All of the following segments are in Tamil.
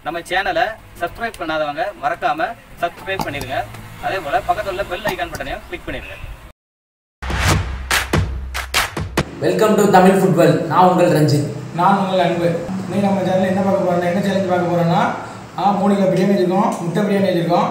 நம்ம சேனலை சப்ஸ்கிரைப் பண்ணாதவங்க மறக்காம சப்ஸ்கிரைப் பண்ணிருங்க அதே போல பக்கத்துல உள்ள பெல் ஐகான் பட்டனையும் கிளிக் பண்ணிருங்க வெல்கம் டு தமிழ் ஃபுட்பால் நான் உங்கள் ரஞ்சித் நான் உங்கள் அன்பு இன்னைக்கு நம்ம சேனலில் என்ன பார்க்க போறோம்னா என்ன சேலஞ்ச் பார்க்க போறோம்னா ஆ மூணு கிலோ பிரியாணி வச்சிருக்கோம் முட்டை பிரியாணி வச்சிருக்கோம்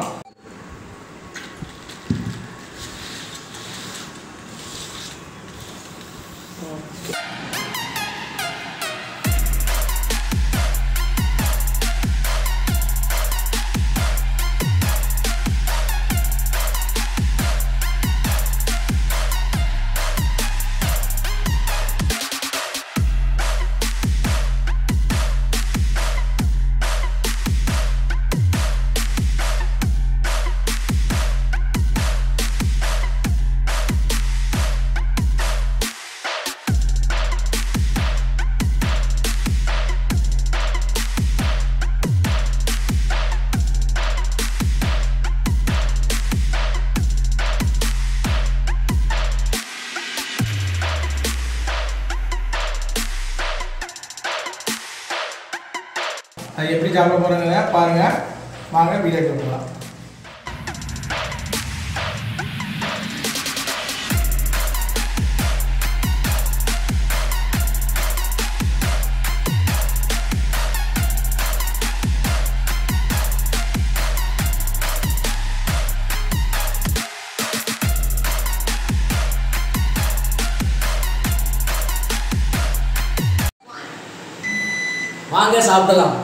அது எப்படி சாப்பிட போகிறோங்கிறத பாருங்கள் வாங்க வீடியோ போகலாம் வாங்க சாப்பிடலாம்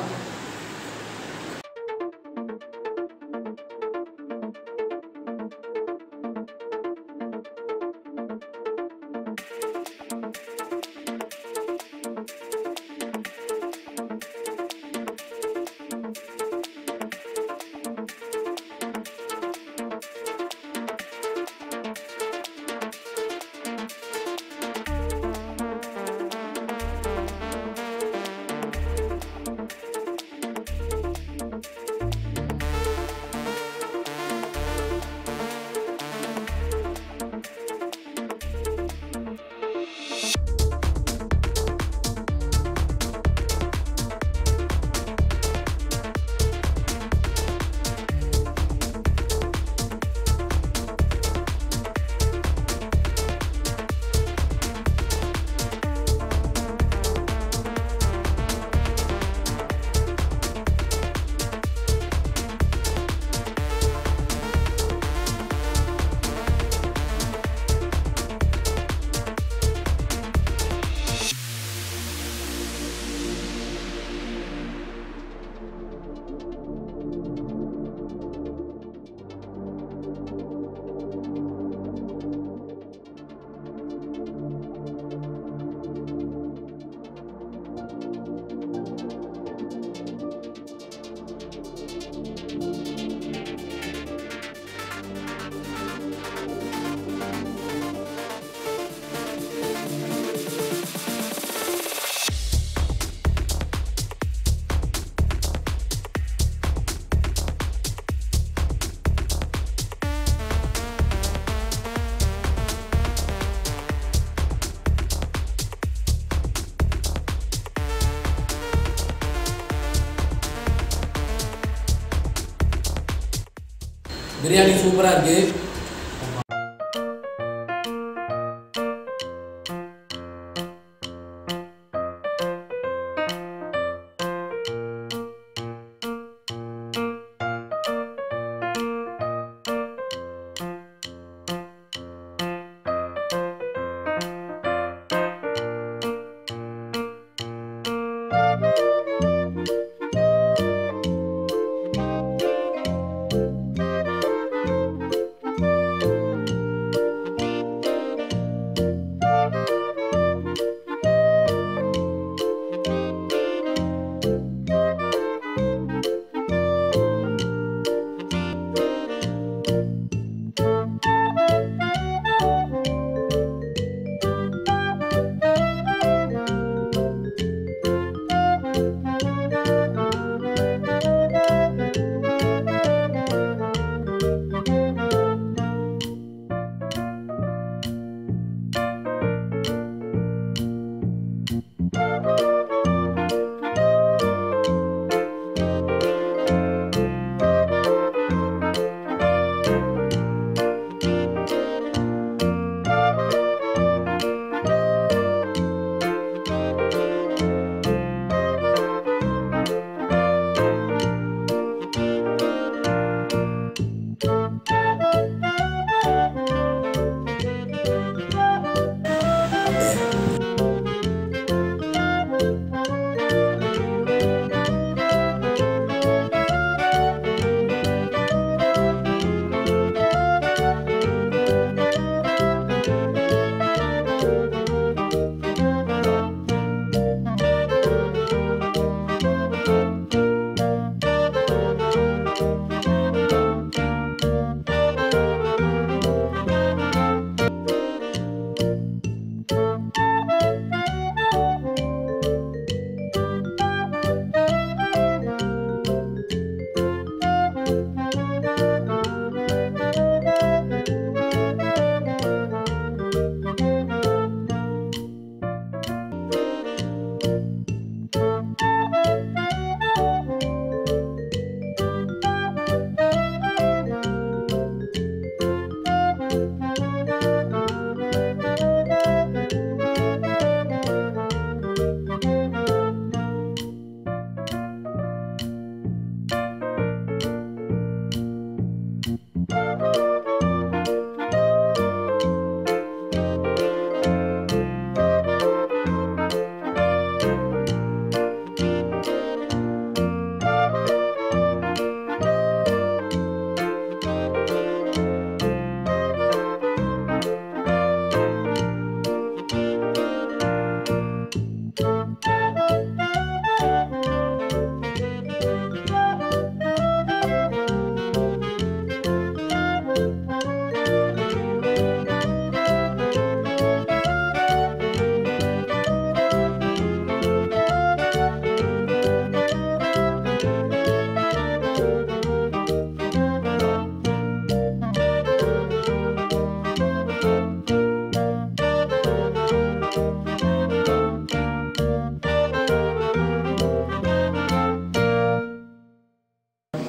பிரியாணி சூப்பராக இருக்கு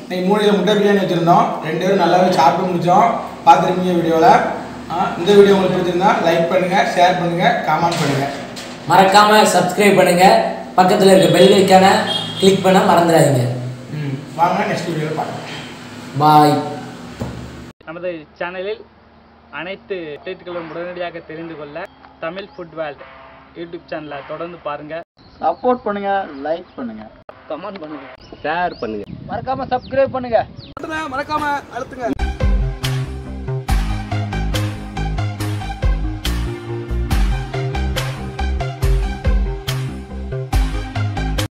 இன்னைக்கு மூணில் முட்டை பிரியாணி வச்சுருந்தோம் ரெண்டு பேரும் நல்லாவே சாப்பிட்டு முடித்தோம் பார்த்துருப்பீங்க வீடியோவில் இந்த வீடியோ உங்களுக்கு பிடிச்சிருந்தா லைக் பண்ணுங்கள் ஷேர் பண்ணுங்கள் கமெண்ட் பண்ணுங்கள் மறக்காம சப்ஸ்கிரைப் பண்ணுங்க பக்கத்தில் இருக்க பெல் ஐக்கான கிளிக் பண்ண மறந்துடாதீங்க ம் வாங்க நெக்ஸ்ட் வீடியோவில் பார்க்கலாம் பாய் நமது சேனலில் அனைத்து அப்டேட்டுகளும் உடனடியாக தெரிந்து கொள்ள தமிழ் ஃபுட் வேர்ல்ட் யூடியூப் சேனலை தொடர்ந்து பாருங்க சப்போர்ட் பண்ணுங்க லைக் பண்ணுங்க கமெண்ட் பண்ணுங்க ஷேர் பண்ணுங்க மறக்காம சப்ஸ்கிரைப் பண்ணுங்க மறக்காம அழுத்துங்க